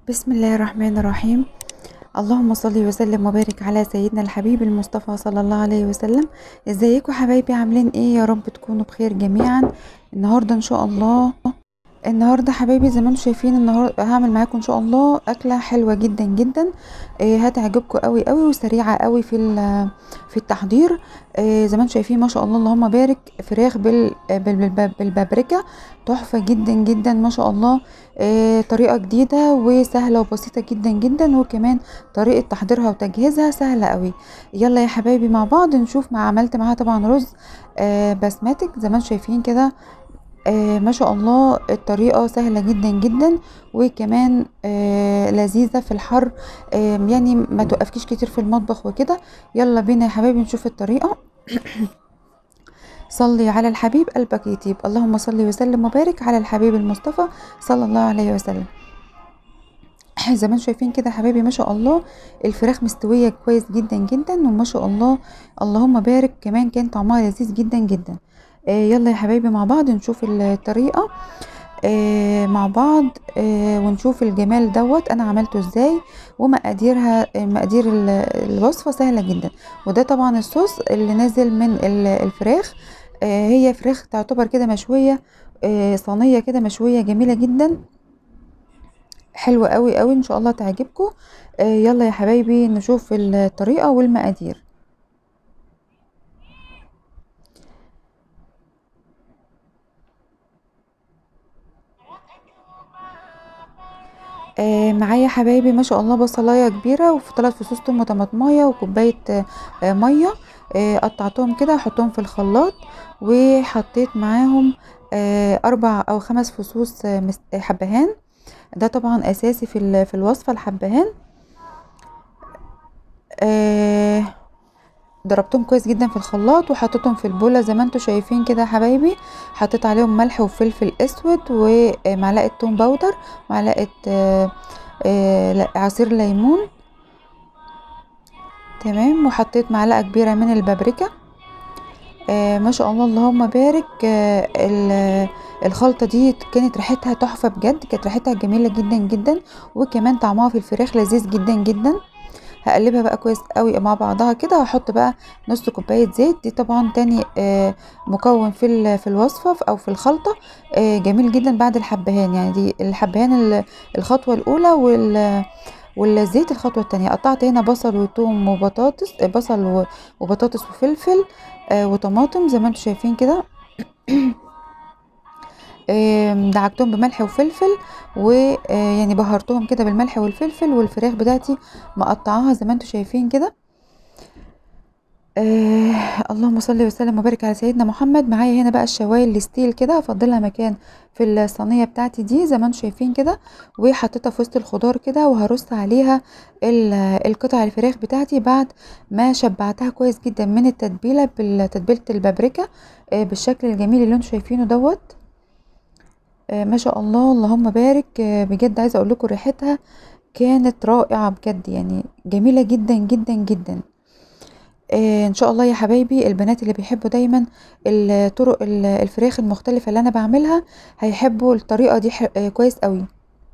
بسم الله الرحمن الرحيم اللهم صل وسلم وبارك على سيدنا الحبيب المصطفى صلى الله عليه وسلم ازيكم حبايبي عاملين ايه يا رب تكونوا بخير جميعا النهارده ان شاء الله النهارده حبايبي زي ما انتم شايفين النهارده هعمل معاكم ان شاء الله اكله حلوه جدا جدا آه هتعجبكم قوي قوي وسريعه قوي في في التحضير آه زي ما انتم شايفين ما شاء الله اللهم بارك فراخ بال بال بالبابريكا تحفه جدا جدا ما شاء الله آه طريقه جديده وسهله وبسيطه جدا جدا وكمان طريقه تحضيرها وتجهيزها سهله قوي يلا يا حبايبي مع بعض نشوف ما عملت معاها طبعا رز آه بسماتك زي ما انتم شايفين كده آه ما شاء الله الطريقة سهلة جدا جدا وكمان آه لذيذة في الحر آه يعني ما توقفكيش كتير في المطبخ وكده يلا بينا يا حبايبي نشوف الطريقة صلي على الحبيب قلبك يطيب اللهم صل وسلم وبارك على الحبيب المصطفى صلى الله عليه وسلم زي ما انتم شايفين كده حبايبي ما شاء الله الفراخ مستوية كويس جدا جدا وما شاء الله اللهم بارك كمان كان طعمها لذيذ جدا جدا آه يلا يا حبايبي مع بعض نشوف الطريقة آه مع بعض آه ونشوف الجمال دوت انا عملته ازاي ومقاديرها مقادير الوصفة سهلة جدا وده طبعا الصوص اللي نازل من الفراخ هي فراخ تعتبر كده مشوية صينية كده مشوية جميلة جدا حلوة قوي قوي ان شاء الله تعجبكم يلا يا حبايبي نشوف الطريقة والمقادير آه معايا حبايبي ما شاء الله بصلايه كبيره وفي ثلاث فصوص توم وطماطمايه وكوبايه آه ميه آه قطعتهم كده احطهم في الخلاط وحطيت معاهم آه اربع او خمس فصوص حبهان ده طبعا اساسي في في الوصفه الحبهان آه ضربتهم كويس جدا في الخلاط وحطيتهم في البوله زي ما انتم شايفين كده يا حبايبي حطيت عليهم ملح وفلفل اسود ومعلقه توم باودر معلقه آه آه عصير ليمون تمام وحطيت معلقه كبيره من البابريكا آه ما شاء الله اللهم بارك آه الخلطة دي كانت ريحتها تحفة بجد كانت ريحتها جميلة جدا جدا وكمان طعمها في الفراخ لذيذ جدا جدا هقلبها بقى كويس قوي مع بعضها كده هحط بقى نص كوبايه زيت دي طبعا تاني آه مكون في في الوصفه او في الخلطه آه جميل جدا بعد الحبهان يعني دي الحبهان الخطوه الاولى وال والزيت الخطوه التانية قطعت هنا بصل وثوم وبطاطس بصل وبطاطس وفلفل آه وطماطم زي ما انتم شايفين كده دعكتهم بملح وفلفل ويعني بهرتهم كده بالملح والفلفل والفراخ بتاعتي مقطعاها زي ما انتم شايفين كده آه اللهم صل وسلم وبارك على سيدنا محمد معايا هنا بقى الشوايه الستيل كده هفضلها مكان في الصينيه بتاعتي دي زي ما انتم شايفين كده وحطيتها في وسط الخضار كده وهرص عليها القطع الفراخ بتاعتي بعد ما شبعتها كويس جدا من التتبيله بتتبيله البابريكا آه بالشكل الجميل اللي انتم شايفينه دوت آه ما شاء الله اللهم بارك آه بجد عايزه اقول لكم ريحتها كانت رائعه بجد يعني جميله جدا جدا جدا آه ان شاء الله يا حبايبي البنات اللي بيحبوا دايما الطرق الفراخ المختلفه اللي انا بعملها هيحبوا الطريقه دي كويس قوي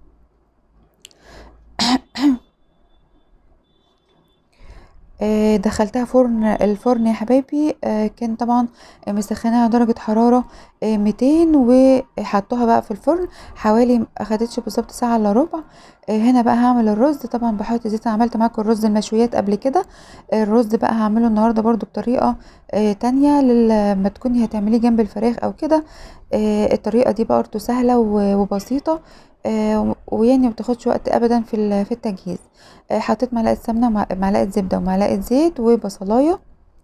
دخلتها فرن الفرن يا حبايبي كان طبعا مسخناها درجة حرارة ميتين وحطوها بقى في الفرن حوالي اخدتش بالظبط ساعة الا ربع هنا بقى هعمل الرز طبعا بحط زيت انا عملت معاكم الرز المشويات قبل كده الرز بقى هعمله النهاردة برضو بطريقة تانية لما تكوني هتعمليه جنب الفراخ او كده الطريقة دي برضو سهلة وبسيطة آه ويعني مبتاخدش وقت ابدا في في التجهيز آه حطيت معلقه سمنه ومعلقه زبده ومعلقه زيت وبصلايه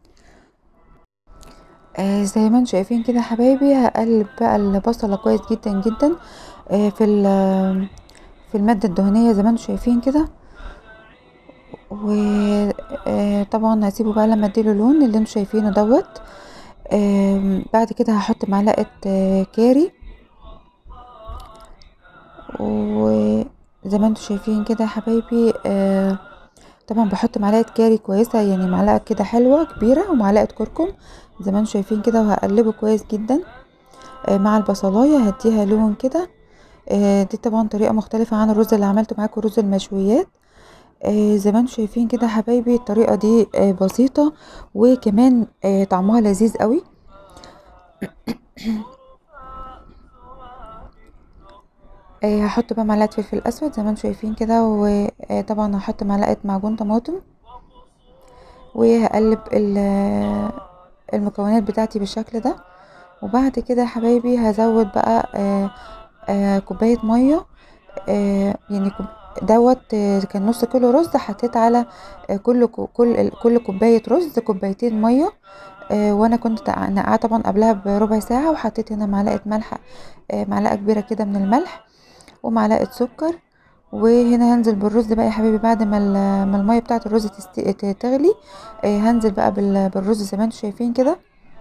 آه زي ما انتم شايفين كده حبايبي هقلب بقى البصله كويس جدا جدا في في الماده الدهنيه زي ما انتم شايفين كده وطبعا هسيبه بقى لما اديله لون اللي انتم شايفينه دوت بعد كده هحط معلقه كاري وزي ما انتم شايفين كده يا حبايبي آه طبعا بحط معلقه كاري كويسه يعني معلقه كده حلوه كبيره ومعلقه كركم زي ما انتم شايفين كده وهقلبه كويس جدا آه مع البصلايه هديها لون كده آه دي طبعا طريقة مختلفة عن الرز اللي عملته معاكم رز المشويات آه زي ما انتم شايفين كده حبايبي الطريقة دي آه بسيطة وكمان آه طعمها لذيذ قوي آه هحط بقى معلقة فلفل اسود زي ما انتم شايفين كده وطبعا هحط معلقة معجون طماطم وهقلب المكونات بتاعتي بالشكل ده وبعد كده يا حبايبي هزود بقى آآ آآ كوباية مية آآ يعني دوت كان نص كيلو رز حطيت على كل كل كل كوباية رز كوبايتين مية وانا كنت نقعاه طبعا قبلها بربع ساعة وحطيت هنا معلقة ملح معلقة كبيرة كده من الملح ومعلقة سكر وهنا هنزل بالرز بقى يا حبايبي بعد ما ما الميه بتاعه الرز تغلي هنزل بقى بالرز زي ما انتم شايفين كده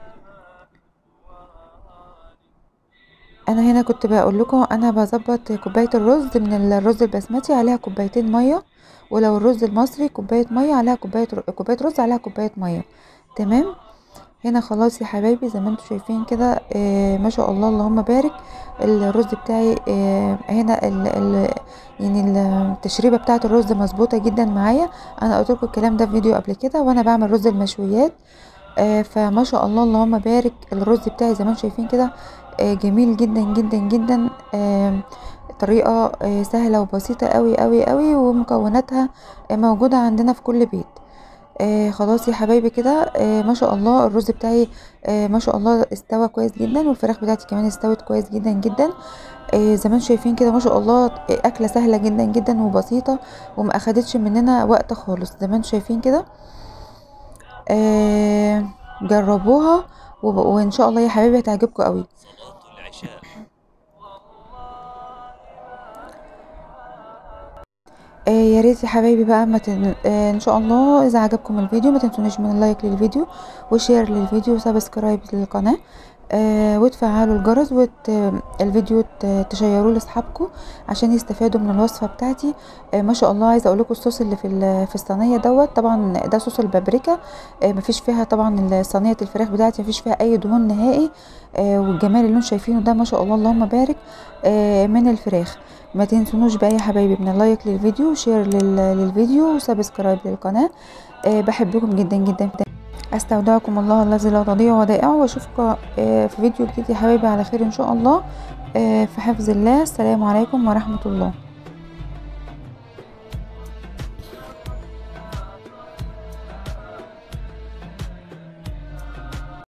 انا هنا كنت بقول لكم انا بظبط كوبايه الرز من الرز البسمتي عليها كوبايتين ميه ولو الرز المصري كوبايه ميه عليها كوبايه كوبايه رز عليها كوبايه ميه تمام هنا خلاص يا حبايبي زي ما انتم شايفين كده آه ما شاء الله اللهم بارك الرز بتاعي آه هنا ال ال يعني التشريبه بتاعه الرز مظبوطه جدا معايا انا قلت لكم الكلام ده في فيديو قبل كده وانا بعمل رز المشويات آه فما شاء الله اللهم بارك الرز بتاعي زي ما انتم شايفين كده آه جميل جدا جدا جدا آه طريقه آه سهله وبسيطه قوي قوي قوي ومكوناتها آه موجوده عندنا في كل بيت آه خلاص يا حبايبي كده آه ما شاء الله الرز بتاعي آه ما شاء الله استوى كويس جدا والفراخ بتاعتي كمان استوت كويس جدا جدا آه زي ما شايفين كده ما شاء الله اكله سهله جدا جدا وبسيطه وما اخدتش مننا وقت خالص زي ما انتم شايفين كده آه جربوها وان شاء الله يا حبايبي هتعجبكم قوي آه يا ريت يا حبايبي بقى ما تن... آه ان شاء الله اذا عجبكم الفيديو ما تنسونيش من اللايك للفيديو وشير للفيديو وسبسكرايب للقناه آه وتفعلوا الجرس وت... الفيديو ت... تشيروه لاصحابكم عشان يستفادوا من الوصفه بتاعتي آه ما شاء الله عايزه اقول لكم الصوص اللي في ال... في الصينيه دوت طبعا ده صوص البابريكا آه مفيش فيها طبعا صينيه الفراخ بتاعتي مفيش فيها اي دهون نهائي آه والجمال اللي انتم شايفينه ده ما شاء الله اللهم بارك آه من الفراخ ما تنسونوش بقى يا حبايبي من اللايك للفيديو شير لل... للفيديو وسبسكرايب للقناه أه بحبكم جدا جدا استودعكم الله الذي لا تضيع ودائعه واشوفكم أه في فيديو جديد يا حبايبي على خير ان شاء الله أه في حفظ الله السلام عليكم ورحمه الله